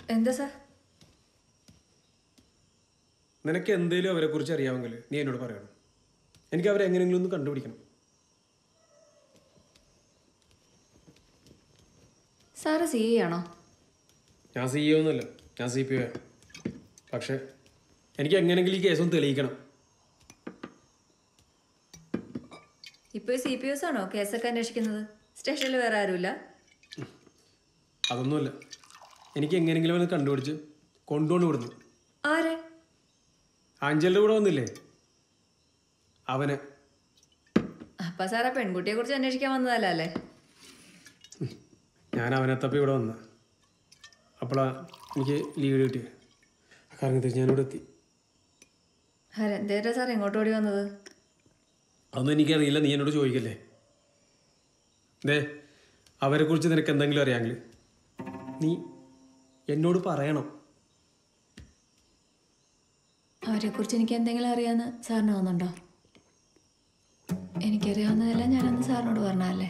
എന്താ സാർ നിനക്ക് എന്തേലും അവരെ കുറിച്ച് അറിയാമെങ്കിൽ നീ എന്നോട് പറയണം എനിക്ക് അവരെ എങ്ങനെയെങ്കിലും ഒന്ന് കണ്ടുപിടിക്കണം സാറ് സി ഐ ആണോ ഞാൻ സി ഇ ഒന്നുമല്ല ഞാൻ സി പി ഒ പക്ഷേ എനിക്ക് എങ്ങനെയെങ്കിലും ഈ കേസ് ഒന്ന് തെളിയിക്കണം ഇപ്പോൾ സി പി എസ് ആണോ കേസൊക്കെ അന്വേഷിക്കുന്നത് സ്റ്റേഷനിൽ വേറെ ആരുമില്ല അതൊന്നുമല്ല എനിക്ക് എങ്ങനെയെങ്കിലും ഒന്ന് കണ്ടുപിടിച്ച് കൊണ്ടുകൊണ്ട് വിടുന്നു ആരെ ആഞ്ചലിൻ്റെ കൂടെ വന്നില്ലേ അവനെ അപ്പം സാർ ആ പെൺകുട്ടിയെ കുറിച്ച് അന്വേഷിക്കാൻ വന്നതല്ല അല്ലേ ഞാൻ അവനെ തപ്പി ഇവിടെ വന്ന അപ്പോഴാ എനിക്ക് ലീവ് കിട്ടിയത് കാരണം തിരിച്ച് ഞാനിവിടെ എത്തി ഹര എന്തേരാ സാർ എങ്ങോട്ട് ഓടി വന്നത് അതൊന്നും എനിക്കറിയില്ല നീ എന്നോട് ചോദിക്കല്ലേ ദേ അവരെ കുറിച്ച് നിനക്ക് എന്തെങ്കിലും അറിയാമെങ്കിൽ നീ എന്നോട് പറയണം അവരെക്കുറിച്ച് എനിക്ക് എന്തെങ്കിലും അറിയാമെന്ന് സാറിന് തോന്നുന്നുണ്ടോ എനിക്കറിയാവുന്നതെല്ലാം ഞാനന്ന് സാറിനോട് പറഞ്ഞതല്ലേ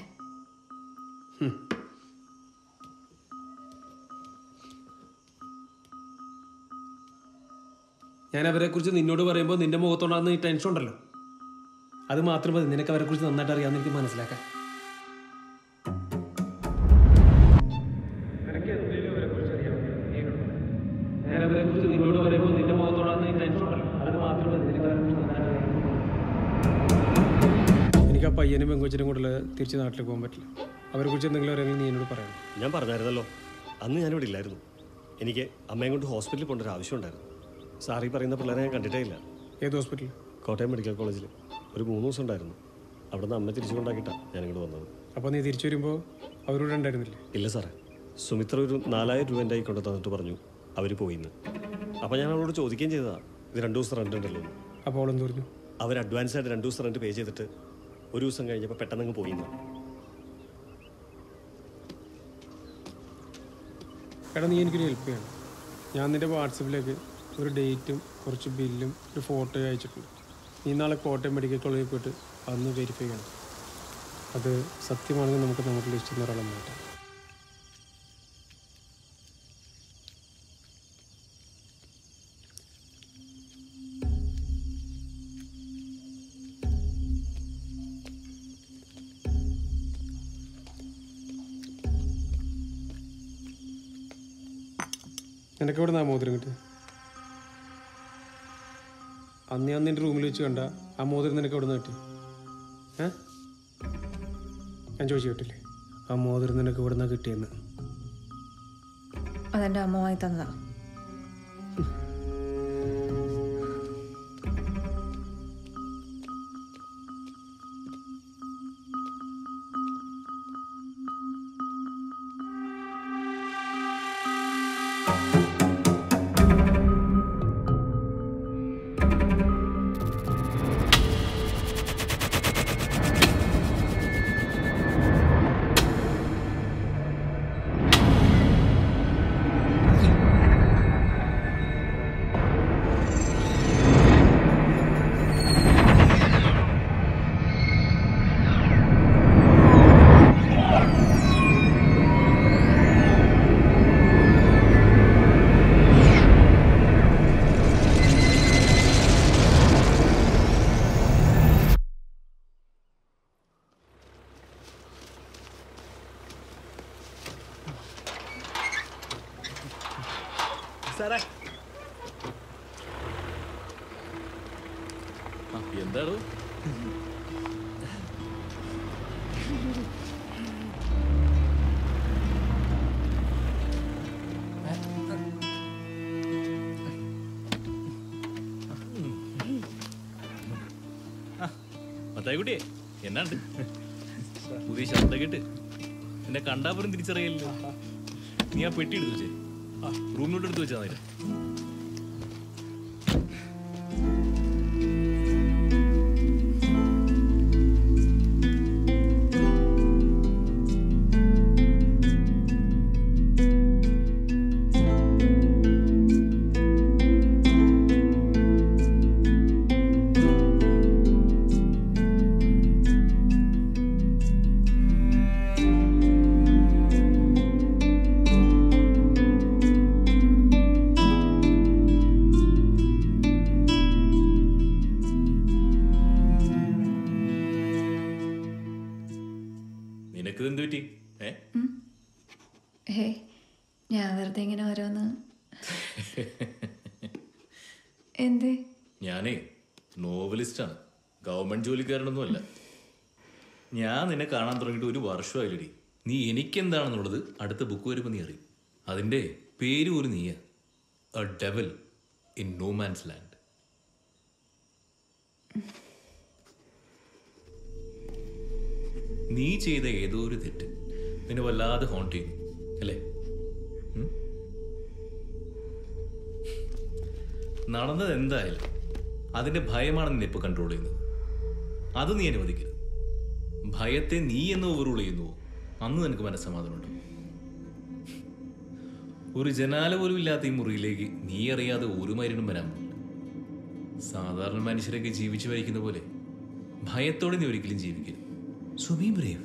ഞാൻ അവരെക്കുറിച്ച് നിന്നോട് പറയുമ്പോൾ നിന്റെ മുഖത്തുണ്ടാകുന്ന ഈ ടെൻഷൻ ഉണ്ടല്ലോ അത് മാത്രം മതി നിനക്ക് അവരെക്കുറിച്ച് നന്നായിട്ട് അറിയാമെന്ന് എനിക്ക് മനസ്സിലാക്കാൻ ഞാൻ അവരെക്കുറിച്ച് നിന്നോട് പറയുമ്പോൾ നിന്റെ മുഖത്തുണ്ടാകുന്ന ഈ ടെൻഷൻ ഉണ്ടല്ലോ അത് മാത്രം മതി നിനക്ക് അവരെക്കുറിച്ച് നന്നായിട്ട് അറിയാൻ എനിക്ക് ആ പയ്യനും പെങ്കൊച്ചിനും കൂടെ തിരിച്ച് നാട്ടിൽ പോകാൻ പറ്റില്ല അവരെക്കുറിച്ച് എന്തെങ്കിലും അറിയാമെങ്കിൽ നീ എന്നോട് പറയണം ഞാൻ പറഞ്ഞായിരുന്നല്ലോ അന്ന് ഞാനിവിടെ ഇല്ലായിരുന്നു എനിക്ക് അമ്മയും കൊണ്ട് ഹോസ്പിറ്റലിൽ പോകേണ്ട ഒരു ആവശ്യമുണ്ടായിരുന്നു സാർ ഈ പറയുന്ന പിള്ളേരെ ഞാൻ കണ്ടിട്ടേ ഇല്ല ഏത് ഹോസ്പിറ്റലിൽ കോട്ടയം മെഡിക്കൽ കോളേജിൽ ഒരു മൂന്ന് ദിവസം ഉണ്ടായിരുന്നു അവിടെ നിന്ന് അമ്മ തിരിച്ചു കൊണ്ടാക്കിയിട്ടാണ് ഞാനിങ്ങോട്ട് വന്നത് അപ്പോൾ നീ തിരിച്ചു വരുമ്പോൾ അവരോട് ഉണ്ടായിരുന്നില്ലേ ഇല്ല സാറേ സുമിത്ര ഒരു നാലായിരം രൂപ എൻ്റെ കൈ കൊണ്ട് തന്നിട്ട് പറഞ്ഞു അവർ പോയിന്ന് അപ്പോൾ ഞാൻ അവളോട് ചോദിക്കുകയും ചെയ്തതാണ് ഇത് രണ്ട് ദിവസം റെൻ്റ് ഉണ്ടല്ലോ എന്ന്. അപ്പോൾ അവളെന്ത് പറഞ്ഞു അവർ അഡ്വാൻസ് ആയിട്ട് രണ്ട് ദിവസം റെൻറ്റ് പേ ചെയ്തിട്ട് ഒരു ദിവസം കഴിഞ്ഞപ്പോൾ പെട്ടെന്ന് അങ്ങ് പോയിന്ന് എടാ നീ എനിക്കൊരു ഹെൽപ്പ് ചെയ്യണം ഞാൻ നിൻ്റെ വാട്സപ്പിലേക്ക് ഒരു ഡേറ്റും കുറച്ച് ബില്ലും ഒരു ഫോട്ടോയും അയച്ചിട്ടുണ്ട് നീ നാളെ കോട്ടയം മെഡിക്കൽ കോളേജിൽ പോയിട്ട് അന്ന് വെരിഫൈ ചെയ്യണം അത് സത്യമാണെങ്കിൽ നമുക്ക് നമ്മുടെ ലിസ്റ്റിൽ നിന്ന് ഒരാളെ മാറ്റാം നിനക്ക് എവിടെ നിന്നാ മോതിരം കിട്ടി അന്ന് ഞാൻ നിന്റെ റൂമിൽ വെച്ച് കണ്ട ആ മോതിരം നിനക്ക് എവിടെ നിന്ന് കിട്ടി ഏ ഞാൻ ചോദിച്ചു കേട്ടില്ലേ ആ മോതിരം നിനക്ക് എവിടെ നിന്നാ കിട്ടിയെന്ന് അതെൻ്റെ അമ്മ വാങ്ങി തന്നതാ സാറേ എന്താണ് മത്തായിക്കുട്ടിയെ എന്നാണ്ട് പുതിയ ശബ്ദം കേട്ട് എന്നെ കണ്ടാ പോലും തിരിച്ചറിയില്ലല്ലോ നീ ആ പെട്ടി എടുത്തു വെച്ചേ ആ റൂമിലോട്ട് എടുത്ത് വെച്ചാൽ മതി ആ നിനക്കിത് എന്ത് പറ്റി ഏ ഹേ ഞാൻ വെറുതെ ഇങ്ങനെ ഓരോന്ന് എന്തേ ഞാനേ നോവലിസ്റ്റാണ് ഗവൺമെന്റ് ജോലിക്കാരനൊന്നുമല്ല ഞാൻ നിന്നെ കാണാൻ തുടങ്ങിയിട്ട് ഒരു വർഷമായില്ലടി നീ എനിക്കെന്താണെന്നുള്ളത് അടുത്ത ബുക്ക് വരുമ്പോൾ നീ അറിയും അതിൻ്റെ പേര് പോലും നീയാ a devil in no man's land നീ ചെയ്ത ഏതോ ഒരു തെറ്റ് നിന്നെ വല്ലാതെ ഹോണ്ട് ചെയ്തു അല്ലേ ഉം? നടന്നത് എന്തായാലും അതിന്റെ ഭയമാണ് നിന്നെ ഇപ്പോൾ കൺട്രോൾ ചെയ്യുന്നത് അത് നീ അനുവദിക്കരുത് ഭയത്തെ നീ എന്ന് ഓവറൂൾ ചെയ്യുന്നുവോ അന്ന് നിനക്ക് മനസ്സമാധാനമുണ്ട് ഒരു ജനാല പോലും ഇല്ലാത്ത ഈ മുറിയിലേക്ക് നീ അറിയാതെ ഒരു മരുന്നും വരാൻ പോകുന്നില്ല സാധാരണ മനുഷ്യരൊക്കെ ജീവിച്ചു വഹിക്കുന്ന പോലെ ഭയത്തോടെ നീ ഒരിക്കലും ജീവിക്കരുത് സോ ബി ബ്രേവ്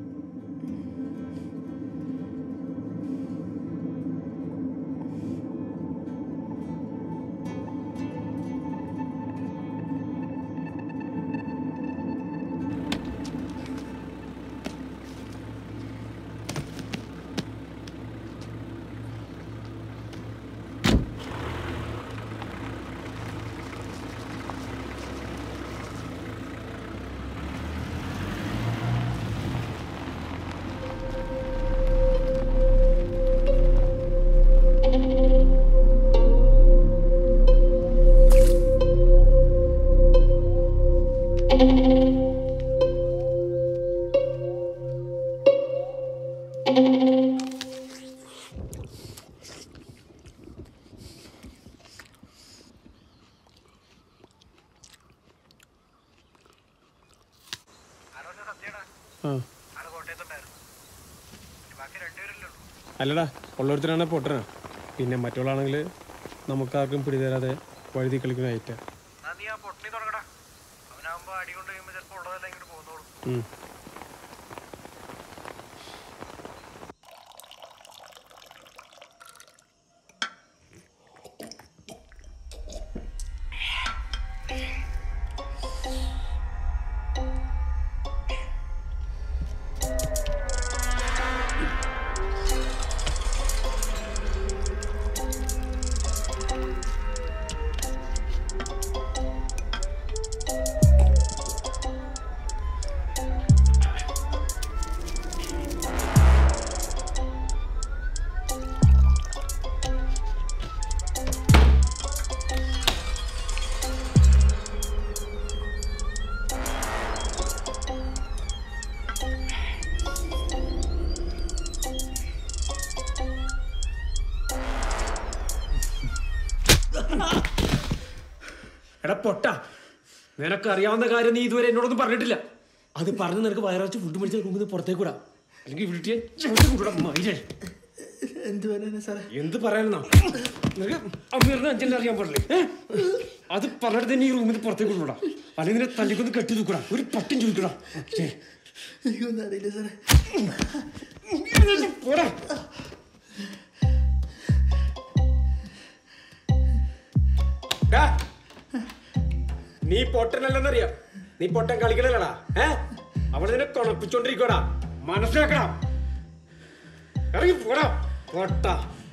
ആ അല്ലടാ ഉള്ളൊരുത്തരാണ് പൊട്ടനാ പിന്നെ മറ്റുള്ളാണെങ്കിൽ നമുക്കാർക്കും പിടിതരാതെ വഴുതി കളിക്കുന്ന ഐറ്റാ എന്നാ നീ ആ പൊട്ടി തുടങ്ങടാ അവനാകുമ്പോ അടി കൊണ്ട് കഴിയുമ്പോ ചിലപ്പോ ഉള്ളതെല്ലാം ഇങ്ങോട്ട് പോകുന്നോളൂ ഉം. എടാ പൊട്ട നിനക്ക് അറിയാവുന്ന കാര്യം നീ ഇതുവരെ എന്നോടൊന്നും പറഞ്ഞിട്ടില്ല അത് പറഞ്ഞ് നിനക്ക് വയറച്ച് ഫുഡ് മേടിച്ച റൂമിൽ നിന്ന് പുറത്തേക്ക് വിടാം അല്ലെങ്കിൽ വീട്ടിൽ മൈരേ എന്ത് പറയാനാ സാറേ എന്ത് പറയാനെന്നാ നിനക്ക് അമീറിനെ അഞ്ചെല്ലാം അറിയാൻ പാടില്ലേ ഏ? അത് പറഞ്ഞിട്ട് തന്നെ ഈ റൂമിൽ നിന്ന് പുറത്തേക്ക് വിടൂടാ അല്ലെങ്കിൽ നിന്നെ തല്ലിക്കൊന്ന് കെട്ടി തൂക്കടാ ഒരു പട്ടും ചോദിക്കടാ ഏ, എനിക്കൊന്നും അറിയില്ല സാറേ പോടാ ഡാ, നീ പൊട്ടനല്ലെന്നറിയാം നീ പൊട്ടൻ കളിക്കണല്ലടാ ഏ അവൾ നിന്നെ കൊണപ്പിച്ചോണ്ടിരിക്കടാ മനസ്സിലാക്കണം ഇറങ്ങി പോടാ പൊട്ട